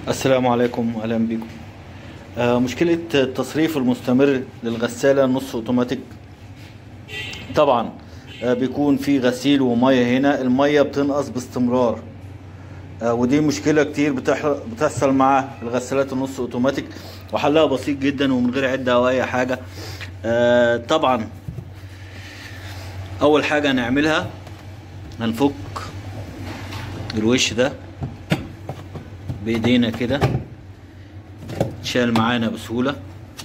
السلام عليكم اهلا بكم آه، مشكلة التصريف المستمر للغسالة النص اوتوماتيك طبعا آه، بيكون في غسيل ومية هنا المية بتنقص باستمرار آه، ودي مشكلة كتير بتح- بتحصل مع الغسالات النص اوتوماتيك وحلها بسيط جدا ومن غير عدة او اي حاجة آه، طبعا اول حاجة هنعملها هنفك الوش ده بايدينا كده شال معانا بسهولة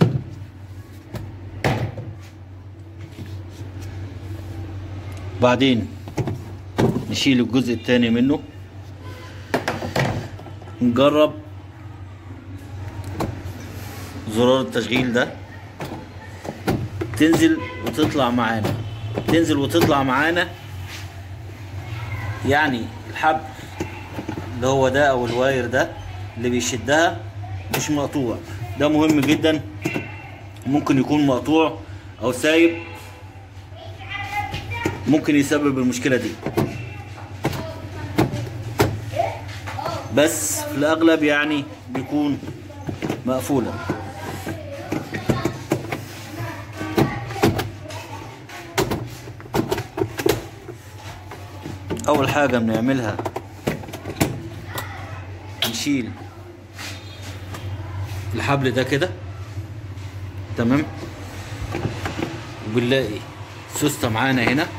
بعدين نشيل الجزء التاني منه نجرب زرار التشغيل ده تنزل وتطلع معانا تنزل وتطلع معانا يعني الحبل اللي هو ده او الواير ده اللي بيشدها مش مقطوع ده مهم جدا ممكن يكون مقطوع او سايب ممكن يسبب المشكلة دي بس في الاغلب يعني بيكون مقفولة اول حاجة بنعملها نشيل الحبل ده كده تمام وبنلاقي سوستة معانا هنا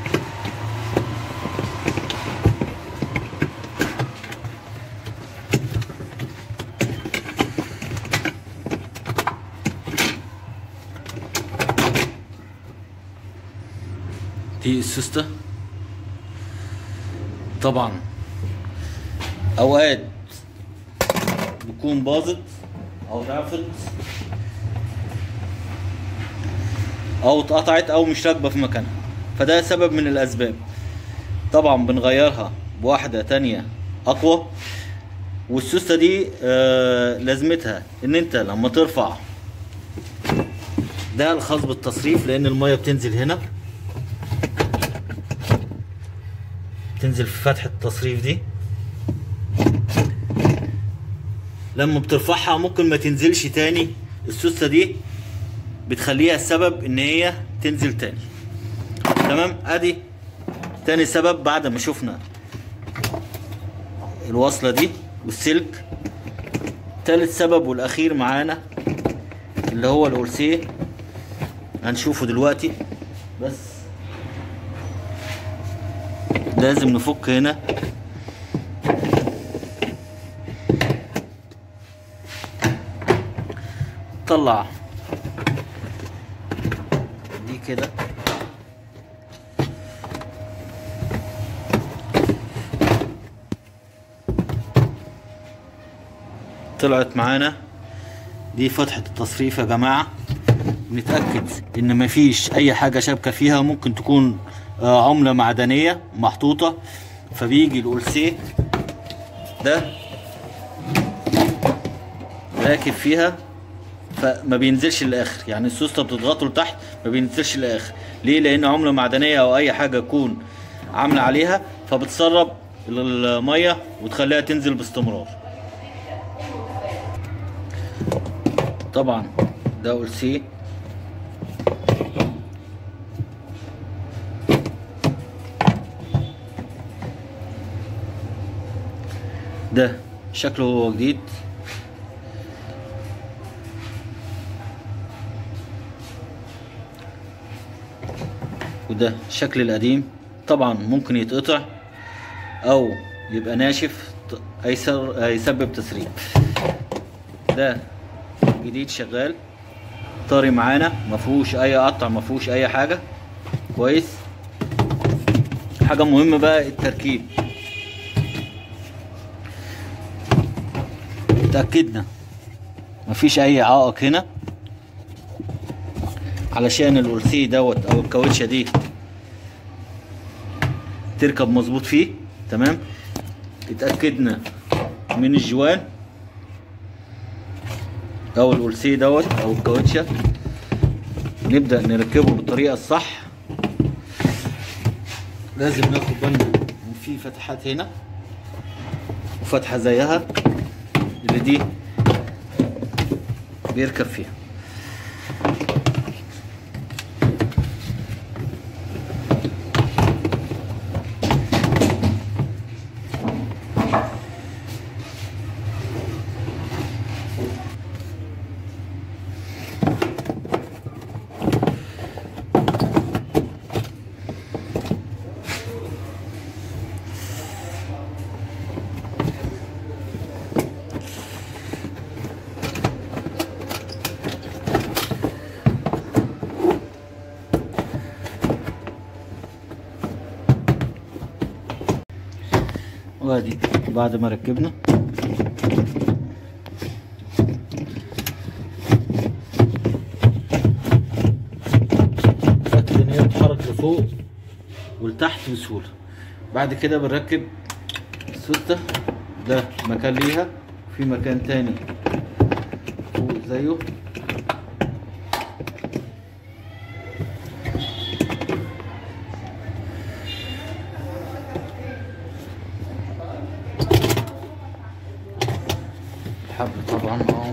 دي السوستة طبعا اوقات بتكون باظت او ضعفت او اتقطعت او مش راكبه في مكانها فده سبب من الاسباب طبعا بنغيرها بواحده تانية اقوى والسوسته دي آه لازمتها ان انت لما ترفع ده الخاص بالتصريف لان الميه بتنزل هنا تنزل في فتحه التصريف دي لما بترفعها ممكن ما تنزلش تاني السوسته دي بتخليها السبب ان هي تنزل تاني تمام ادي تاني سبب بعد ما شفنا الوصلة دي والسلك تالت سبب والاخير معانا اللي هو الأورسيه هنشوفه دلوقتي بس لازم نفك هنا طلع دي كده طلعت معانا دي فتحة التصريف يا جماعة نتأكد ان مفيش اي حاجة شابكة فيها ممكن تكون آه، عملة معدنية محطوطة فبيجي الأولسيه ده راكب فيها فما بينزلش للاخر يعني السوسته بتضغطه لتحت ما بينزلش للاخر ليه لان عمله معدنيه او اي حاجه تكون عامله عليها فبتسرب الميه وتخليها تنزل باستمرار طبعا ده اول سي ده شكله هو جديد وده الشكل القديم طبعا ممكن يتقطع او يبقى ناشف ط- هيسر- هيسبب تسريب ده جديد شغال طاري معانا ما فيهوش اي قطع ما فيهوش اي حاجه كويس حاجه مهمه بقى التركيب اتاكدنا مفيش اي عائق هنا علشان الأورسيه دوت او الكاوتشه دي تركب مظبوط فيه تمام اتاكدنا من الجوان او الأورسيه دوت او الكاوتشه نبدا نركبه بالطريقه الصح لازم ناخد بالنا ان في فتحات هنا وفتحه زيها اللي دي بيركب فيها وادي بعد ما ركبنا متأكد ان هي بتتحرك لفوق ولتحت بسهولة بعد كده بنركب السوستة ده مكان ليها في مكان تاني فوق زيه الحبل طبعا اهو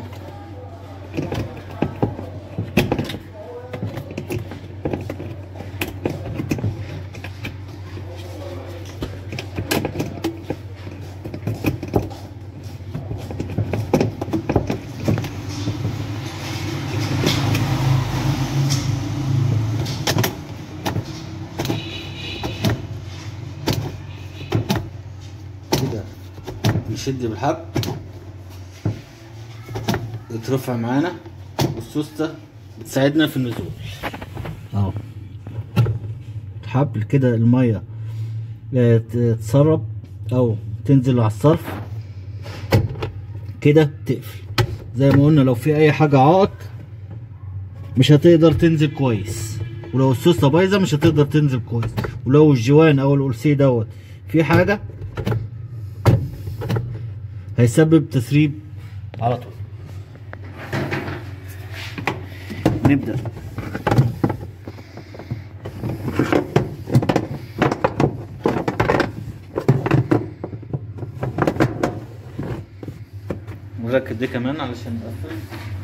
كده نشد بالحبل يترفع معانا والسوستة بتساعدنا في النزول اهو الحبل كده المية آه، ت- تسرب او تنزل على الصرف كده تقفل زي ما قلنا لو في اي حاجة عائق مش هتقدر تنزل كويس ولو السوستة بايظة مش هتقدر تنزل كويس ولو الجوان او القلسي دوت في حاجة هيسبب تسريب على طول نبدأ نركب دي كمان علشان نقفل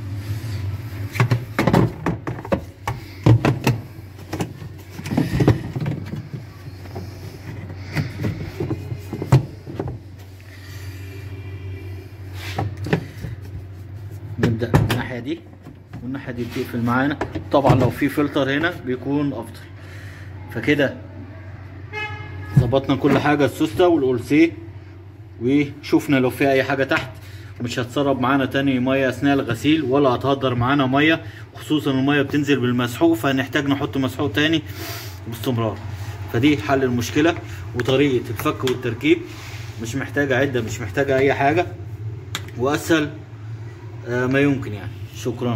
نبدأ من الناحية دي والناحية دي بتقفل معانا طبعا لو في فلتر هنا بيكون أفضل فكده ظبطنا كل حاجة السوستة والأولسيه وشوفنا لو في أي حاجة تحت مش هتسرب معانا تاني مية أثناء الغسيل ولا هتهدر معانا مية خصوصا المية بتنزل بالمسحوق فهنحتاج نحط مسحوق تاني باستمرار فدي حل المشكلة وطريقة الفك والتركيب مش محتاجة عدة مش محتاجة أي حاجة وأسهل آه، ما يمكن يعني شكرا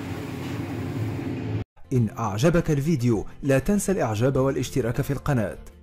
إن أعجبك الفيديو لا تنسى الإعجاب والاشتراك في القناة